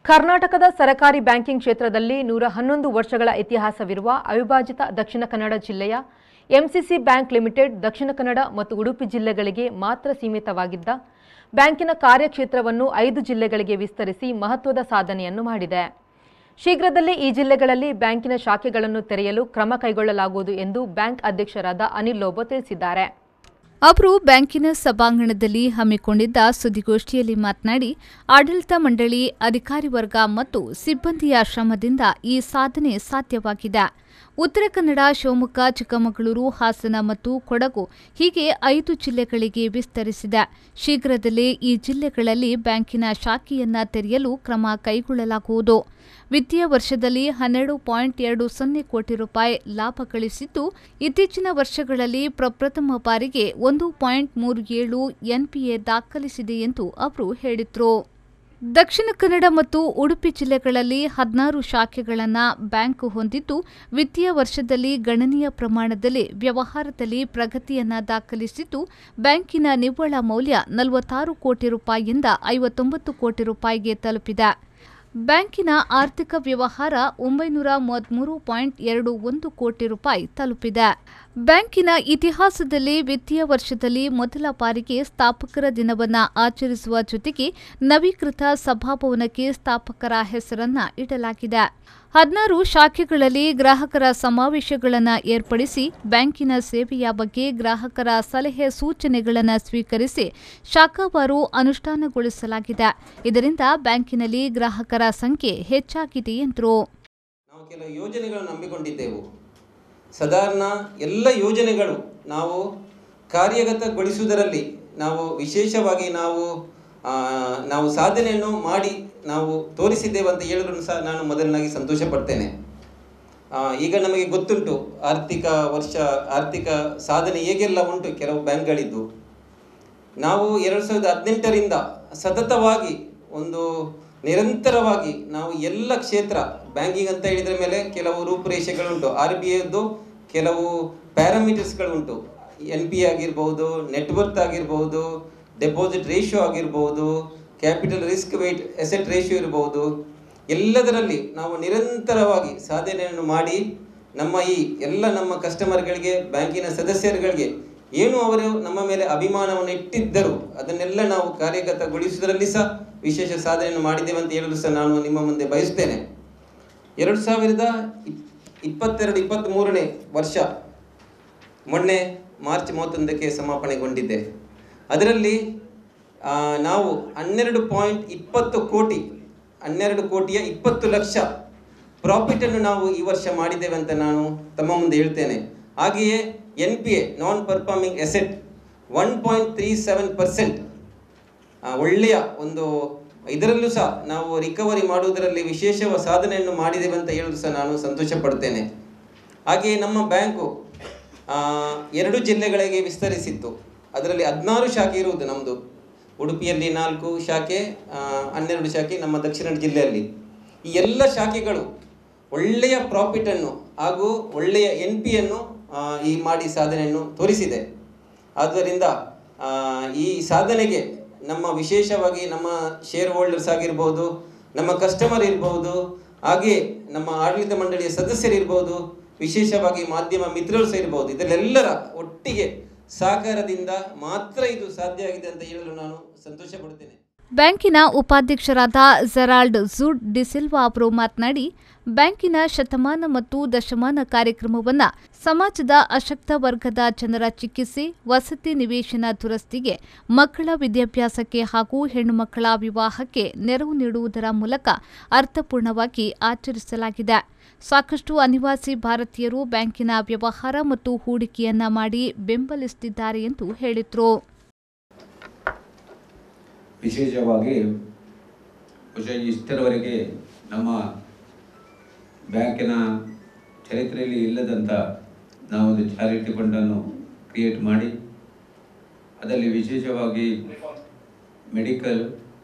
ಕರ್ನಾಟಕದ ಸರಕಾರಿ ಬ್ಯಾಂಕಿಂಗ್ ಕ್ಷೇತ್ರದಲ್ಲಿ ನೂರ ಹನ್ನೊಂದು ವರ್ಷಗಳ ಇತಿಹಾಸವಿರುವ ಅವಿಭಾಜಿತ ದಕ್ಷಿಣ ಕನ್ನಡ ಜಿಲ್ಲೆಯ ಎಂಸಿಸಿ ಬ್ಯಾಂಕ್ ಲಿಮಿಟೆಡ್ ದಕ್ಷಿಣ ಕನ್ನಡ ಮತ್ತು ಉಡುಪಿ ಜಿಲ್ಲೆಗಳಿಗೆ ಮಾತ್ರ ಸೀಮಿತವಾಗಿದ್ದ ಬ್ಯಾಂಕಿನ ಕಾರ್ಯಕ್ಷೇತ್ರವನ್ನು ಐದು ಜಿಲ್ಲೆಗಳಿಗೆ ವಿಸ್ತರಿಸಿ ಮಹತ್ವದ ಸಾಧನೆಯನ್ನು ಮಾಡಿದೆ ಶೀಘ್ರದಲ್ಲೇ ಈ ಜಿಲ್ಲೆಗಳಲ್ಲಿ ಬ್ಯಾಂಕಿನ ಶಾಖೆಗಳನ್ನು ತೆರೆಯಲು ಕ್ರಮ ಕೈಗೊಳ್ಳಲಾಗುವುದು ಎಂದು ಬ್ಯಾಂಕ್ ಅಧ್ಯಕ್ಷರಾದ ಅನಿಲ್ ಲೋಬೋ ತಿಳಿಸಿದ್ದಾರೆ ಅವರು ಬ್ಯಾಂಕಿನ ಸಭಾಂಗಣದಲ್ಲಿ ಹಮ್ಮಿಕೊಂಡಿದ್ದ ಸುದ್ದಿಗೋಷ್ಠಿಯಲ್ಲಿ ಮಾತನಾಡಿ ಆಡಳಿತ ಮಂಡಳಿ ಅಧಿಕಾರಿ ವರ್ಗ ಮತ್ತು ಸಿಬ್ಬಂದಿಯ ಶ್ರಮದಿಂದ ಈ ಸಾಧನೆ ಸಾಧ್ಯವಾಗಿದೆ ಉತ್ತರ ಕನ್ನಡ ಶಿವಮೊಗ್ಗ ಚಿಕ್ಕಮಗಳೂರು ಹಾಸನ ಮತ್ತು ಕೊಡಗು ಹೀಗೆ ಐದು ಜಿಲ್ಲೆಗಳಿಗೆ ವಿಸ್ತರಿಸಿದೆ ಶೀಘ್ರದಲ್ಲೇ ಈ ಜಿಲ್ಲೆಗಳಲ್ಲಿ ಬ್ಯಾಂಕಿನ ಶಾಖೆಯನ್ನ ತೆರೆಯಲು ಕ್ರಮ ಕೈಗೊಳ್ಳಲಾಗುವುದು ವಿತ್ತೀಯ ವರ್ಷದಲ್ಲಿ ಹನ್ನೆರಡು ಪಾಯಿಂಟ್ ಎರಡು ಸೊನ್ನೆ ಕೋಟಿ ರೂಪಾಯಿ ಲಾಭ ಗಳಿಸಿದ್ದು ಇತ್ತೀಚಿನ ವರ್ಷಗಳಲ್ಲಿ ಪ್ರಪ್ರಥಮ ಬಾರಿಗೆ ಒಂದು ಪಾಯಿಂಟ್ ಮೂರು ಏಳು ಎನ್ಪಿಎ ದಾಖಲಿಸಿದೆ ಎಂದು ಅವರು ಹೇಳಿದರು ದಕ್ಷಿಣ ಕನ್ನಡ ಮತ್ತು ಉಡುಪಿ ಜಿಲ್ಲೆಗಳಲ್ಲಿ ಹದಿನಾರು ಶಾಖೆಗಳನ್ನು ಬ್ಯಾಂಕ್ ಹೊಂದಿದ್ದು ವಿತ್ತೀಯ ವರ್ಷದಲ್ಲಿ ಗಣನೀಯ ಪ್ರಮಾಣದಲ್ಲಿ ವ್ಯವಹಾರದಲ್ಲಿ ಪ್ರಗತಿಯನ್ನ ದಾಖಲಿಸಿದ್ದು ಬ್ಯಾಂಕಿನ ನಿವ್ವಳ ಮೌಲ್ಯ ನಲವತ್ತಾರು ಕೋಟಿ ರೂಪಾಯಿಯಿಂದ ಐವತ್ತೊಂಬತ್ತು ಕೋಟಿ ರೂಪಾಯಿಗೆ ತಲುಪಿದೆ ಬ್ಯಾಂಕಿನ ಆರ್ಥಿಕ ವ್ಯವಹಾರ ಒಂಬೈನೂರ ಮೂವತ್ಮೂರು ಪಾಯಿಂಟ್ ಎರಡು ಒಂದು ಕೋಟಿ ರೂಪಾಯಿ ತಲುಪಿದೆ ಬ್ಯಾಂಕಿನ ಇತಿಹಾಸದಲ್ಲಿ ವಿತ್ತೀಯ ವರ್ಷದಲ್ಲಿ ಮೊದಲ ಬಾರಿಗೆ ಸ್ಥಾಪಕರ ದಿನವನ್ನ ಆಚರಿಸುವ ಜೊತೆಗೆ ನವೀಕೃತ ಸಭಾಭವನಕ್ಕೆ ಸ್ಥಾಪಕರ ಹೆಸರನ್ನ ಇಡಲಾಗಿದೆ ಹದಿನಾರು ಶಾಖೆಗಳಲ್ಲಿ ಗ್ರಾಹಕರ ಸಮಾವೇಶಗಳನ್ನು ಏರ್ಪಡಿಸಿ ಬ್ಯಾಂಕಿನ ಸೇವೆಯ ಬಗ್ಗೆ ಗ್ರಾಹಕರ ಸಲಹೆ ಸೂಚನೆಗಳನ್ನು ಸ್ವೀಕರಿಸಿ ಶಾಖಾವಾರು ಅನುಷ್ಠಾನಗೊಳಿಸಲಾಗಿದೆ ಇದರಿಂದ ಬ್ಯಾಂಕಿನಲ್ಲಿ ಗ್ರಾಹಕರ ಸಂಖ್ಯೆ ಹೆಚ್ಚಾಗಿದೆ ಎಂದರು ನಾವು ಕೆಲವು ಯೋಜನೆಗಳನ್ನು ನಂಬಿಕೊಂಡಿದ್ದೆವು ಸಾಧಾರಣ ಎಲ್ಲ ಯೋಜನೆಗಳು ನಾವು ಕಾರ್ಯಗತಗೊಳಿಸುವುದರಲ್ಲಿ ನಾವು ವಿಶೇಷವಾಗಿ ನಾವು ಆ, ನಾವು ಸಾಧನೆಯನ್ನು ಮಾಡಿ ನಾವು ತೋರಿಸಿದ್ದೇವೆ ಅಂತ ಹೇಳಿದ್ರು ಸಹ ನಾನು ಮೊದಲನಾಗಿ ಸಂತೋಷ ಪಡ್ತೇನೆ ಆ, ಈಗ ನಮಗೆ ಗೊತ್ತುಂಟು ಆರ್ಥಿಕ ವರ್ಷ ಆರ್ಥಿಕ ಸಾಧನೆ ಹೇಗೆಲ್ಲ ಉಂಟು ಕೆಲವು ಬ್ಯಾಂಕ್ಗಳಿದ್ದು ನಾವು ಎರಡು ಸಾವಿರದ ಹದಿನೆಂಟರಿಂದ ಸತತವಾಗಿ ಒಂದು ನಿರಂತರವಾಗಿ ನಾವು ಎಲ್ಲ ಕ್ಷೇತ್ರ ಬ್ಯಾಂಕಿಂಗ್ ಅಂತ ಹೇಳಿದ್ರ ಮೇಲೆ ಕೆಲವು ರೂಪುರೇಷೆಗಳುಂಟು ಆರ್ ಬಿ ಐದ್ದು ಕೆಲವು ಪ್ಯಾರಾಮೀಟರ್ಸ್ಗಳುಂಟು ಎನ್ ಪಿ ಆಗಿರ್ಬೋದು ನೆಟ್ವರ್ತ್ ಆಗಿರ್ಬೋದು ಡೆಪಾಸಿಟ್ ರೇಷಿಯೋ ಆಗಿರ್ಬೋದು capital risk weight asset ratio ಇರ್ಬೋದು ಎಲ್ಲದರಲ್ಲಿ ನಾವು ನಿರಂತರವಾಗಿ ಸಾಧನೆಯನ್ನು ಮಾಡಿ ನಮ್ಮ ಈ ಎಲ್ಲ ನಮ್ಮ ಕಸ್ಟಮರ್ಗಳಿಗೆ ಬ್ಯಾಂಕಿನ ಸದಸ್ಯರುಗಳಿಗೆ ಏನು ಅವರು ನಮ್ಮ ಮೇಲೆ ಅಭಿಮಾನವನ್ನು ಇಟ್ಟಿದ್ದರು ಅದನ್ನೆಲ್ಲ ನಾವು ಕಾರ್ಯಗತಗೊಳಿಸುವುದರಲ್ಲಿ ಸಹ ವಿಶೇಷ ಸಾಧನೆಯನ್ನು ಮಾಡಿದ್ದೇವೆ ಅಂತ ಹೇಳಲು ಸಹ ನಾನು ನಿಮ್ಮ ಮುಂದೆ ಬಯಸ್ತೇನೆ ಎರಡು ಸಾವಿರದ ಇಪ್- ಇಪ್ಪತ್ತೆರಡು ಇಪ್ಪತ್ತ್ಮೂರನೇ ವರ್ಷ ಮೊನ್ನೆ ಮಾರ್ಚ್ ಮೂವತ್ತೊಂದಕ್ಕೆ ಸಮಾಪನೆಗೊಂಡಿದೆ ಅದರಲ್ಲಿ ಆ, ನಾವು ಹನ್ನೆರಡು ಪಾಯಿಂಟ್ ಇಪ್ಪತ್ತು ಕೋಟಿ ಹನ್ನೆರಡು ಕೋಟಿಯ ಇಪ್ಪತ್ತು ಲಕ್ಷ ಪ್ರಾಫಿಟನ್ನು ನಾವು ಈ ವರ್ಷ ಮಾಡಿದ್ದೇವೆ ಅಂತ ನಾನು ತಮ್ಮ ಮುಂದೆ ಹೇಳ್ತೇನೆ ಹಾಗೆಯೇ N P A non performing asset one point three seven percent ಒಳ್ಳೆಯ ಒಂದು ಇದರಲ್ಲೂ ಸಹ ನಾವು ರಿಕವರಿ ಮಾಡುವುದರಲ್ಲಿ ವಿಶೇಷ ಸಾಧನೆಯನ್ನು ಮಾಡಿದ್ದೇವೆ ಅಂತ ಹೇಳಲು ಸಹ ನಾನು ಸಂತೋಷ ಪಡ್ತೇನೆ ಹಾಗೆಯೇ ನಮ್ಮ ಬ್ಯಾಂಕು ಆ, ಎರಡು ಜಿಲ್ಲೆಗಳಿಗೆ ವಿಸ್ತರಿಸಿತ್ತು ಅದರಲ್ಲಿ ಹದಿನಾರು ಶಾಖೆ ಇರುವುದು ನಮ್ಮದು ಉಡುಪಿಯಲ್ಲಿ ನಾಲ್ಕು ಶಾಖೆ ಆ, ಹನ್ನೆರಡು ಶಾಖೆ ನಮ್ಮ ದಕ್ಷಿಣ ಜಿಲ್ಲೆಯಲ್ಲಿ ಈ ಎಲ್ಲ ಶಾಖೆಗಳು ಒಳ್ಳೆಯ ಪ್ರಾಫಿಟನ್ನು ಹಾಗೂ ಒಳ್ಳೆಯ ಎನ್ ಪಿಯನ್ನು ಈ ಮಾಡಿ ಸಾಧನೆಯನ್ನು ತೋರಿಸಿದೆ ಆದ್ದರಿಂದ ಆ, ಈ ಸಾಧನೆಗೆ ನಮ್ಮ ವಿಶೇಷವಾಗಿ ನಮ್ಮ ಶೇರ್ ಹೋಲ್ಡರ್ಸ್ ಆಗಿರ್ಬೋದು ನಮ್ಮ ಕಸ್ಟಮರ್ ಇರ್ಬೋದು ಹಾಗೆ ನಮ್ಮ ಆಡಳಿತ ಮಂಡಳಿಯ ಸದಸ್ಯರಿರ್ಬೋದು ವಿಶೇಷವಾಗಿ ಮಾಧ್ಯಮ ಮಿತ್ರರು ಸಹ ಇರ್ಬೋದು ಇದರೆಲ್ಲರ ಒಟ್ಟಿಗೆ ಸಹಕಾರದಿಂದ ಮಾತ್ರ ಇದು ಸಾಧ್ಯ ಆಗಿದೆ ಅಂತ ಹೇಳಲು ನಾನು ಸಂತೋಷ ಪಡ್ತೇನೆ ಬ್ಯಾಂಕಿನ ಉಪಾಧ್ಯಕ್ಷರಾದ ಜೆರಾಲ್ಡ್ ಝುಡ್ ಡಿಸಿಲ್ವಾ ಅವರು ಮಾತನಾಡಿ ಬ್ಯಾಂಕಿನ ಶತಮಾನ ಮತ್ತು ದಶಮಾನ ಕಾರ್ಯಕ್ರಮವನ್ನು ಸಮಾಜದ ಅಶಕ್ತ ವರ್ಗದ ಜನರ ಚಿಕಿತ್ಸೆ ವಸತಿ ನಿವೇಶನ ದುರಸ್ತಿಗೆ ಮಕ್ಕಳ ವಿದ್ಯಾಭ್ಯಾಸಕ್ಕೆ ಹಾಗೂ ಹೆಣ್ಣು ಮಕ್ಕಳ ವಿವಾಹಕ್ಕೆ ನೆರವು ನೀಡುವುದರ ಮೂಲಕ ಅರ್ಥಪೂರ್ಣವಾಗಿ ಆಚರಿಸಲಾಗಿದೆ ಸಾಕಷ್ಟು ಅನಿವಾಸಿ ಭಾರತೀಯರು ಬ್ಯಾಂಕಿನ ವ್ಯವಹಾರ ಮತ್ತು ಹೂಡಿಕೆಯನ್ನ ಮಾಡಿ ಬೆಂಬಲಿಸುತ್ತಿದ್ದಾರೆ ಎಂದು ಹೇಳಿದರು ವಿಶೇಷವಾಗಿ ಬಹುಶಃ ಇಷ್ಟರವರೆಗೆ ನಮ್ಮ ಬ್ಯಾಂಕಿನ ಚರಿತ್ರೆಯಲ್ಲಿ ಇಲ್ಲದಂಥ ನಾವೊಂದು ಚಾರಿಟಿ ಫಂಡನ್ನು ಕ್ರಿಯೇಟ್ ಮಾಡಿ ಅದರಲ್ಲಿ ವಿಶೇಷವಾಗಿ ಮೆಡಿಕಲ್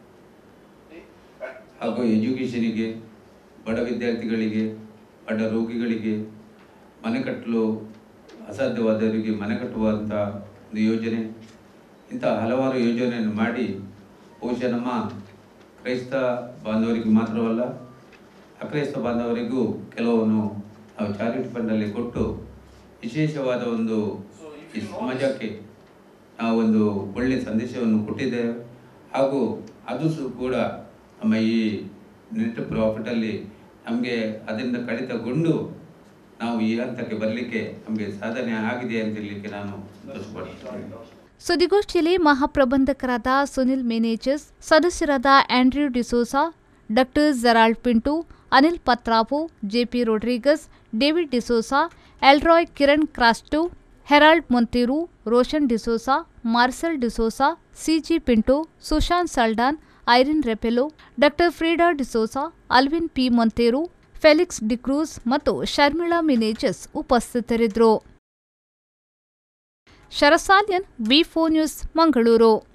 ಹಾಗೂ ಎಜುಕೇಷನಿಗೆ ಬಡ ವಿದ್ಯಾರ್ಥಿಗಳಿಗೆ ಬಡ ರೋಗಿಗಳಿಗೆ ಮನೆ ಕಟ್ಟಲು ಅಸಾಧ್ಯವಾದವರಿಗೆ ಮನೆ ಕಟ್ಟುವಂಥ ಒಂದು ಯೋಜನೆ ಇಂಥ ಹಲವಾರು ಯೋಜನೆಯನ್ನು ಮಾಡಿ ಬಹುಶಃ ನಮ್ಮ ಕ್ರೈಸ್ತ ಬಾಂಧವರಿಗೆ ಮಾತ್ರವಲ್ಲ ಅಕ್ರೈಸ್ತ ಬಾಂಧವರಿಗೂ ಕೆಲವನ್ನು ನಾವು ಚಾರಿಟಿ ಫಂಡಲ್ಲಿ ಕೊಟ್ಟು ವಿಶೇಷವಾದ ಒಂದು ಈ ಸಮಾಜಕ್ಕೆ ನಾವೊಂದು ಒಳ್ಳೆಯ ಸಂದೇಶವನ್ನು ಕೊಟ್ಟಿದ್ದೇವೆ ಹಾಗೂ ಅದು ಸು ಕೂಡ ನಮ್ಮ ಈ ನೆಟ್ ಪ್ರಾಫಿಟಲ್ಲಿ ನಮಗೆ ಅದರಿಂದ ಕಡಿತಗೊಂಡು ನಾವು ಈ ಹಂತಕ್ಕೆ ಬರಲಿಕ್ಕೆ ನಮಗೆ ಸಾಧನೆ ಆಗಿದೆ ಅಂತ ಹೇಳಲಿಕ್ಕೆ ನಾನು ಸಂತೋಷಪಡ್ತೇನೆ ಸುದ್ದಿಗೋಷ್ಠಿಯಲ್ಲಿ ಮಹಾಪ್ರಬಂಧಕರಾದ ಸುನಿಲ್ ಮೆನೇಜಸ್ ಸದಸ್ಯರಾದ Andrew D'Souza doctor Gerald Pinto Anil Patrapu JP Rodrigues David D'Souza Elroy Kiran Crasta Harold Monteiro Roshan D'Souza Marcel D'Souza CG Pinto Sushant Saldanha Irene Rebello doctor Frida D'Souza Alwyn P Monteiro Felix D'Cruz ಮತ್ತು ಶರ್ಮಿಳಾ ಮಿನೇಜಸ್ ಉಪಸ್ಥಿತರಿದ್ದರು ಶರಸಾಲ್ಯನ್ ವಿ ನ್ಯೂಸ್ ಮಂಗಳೂರು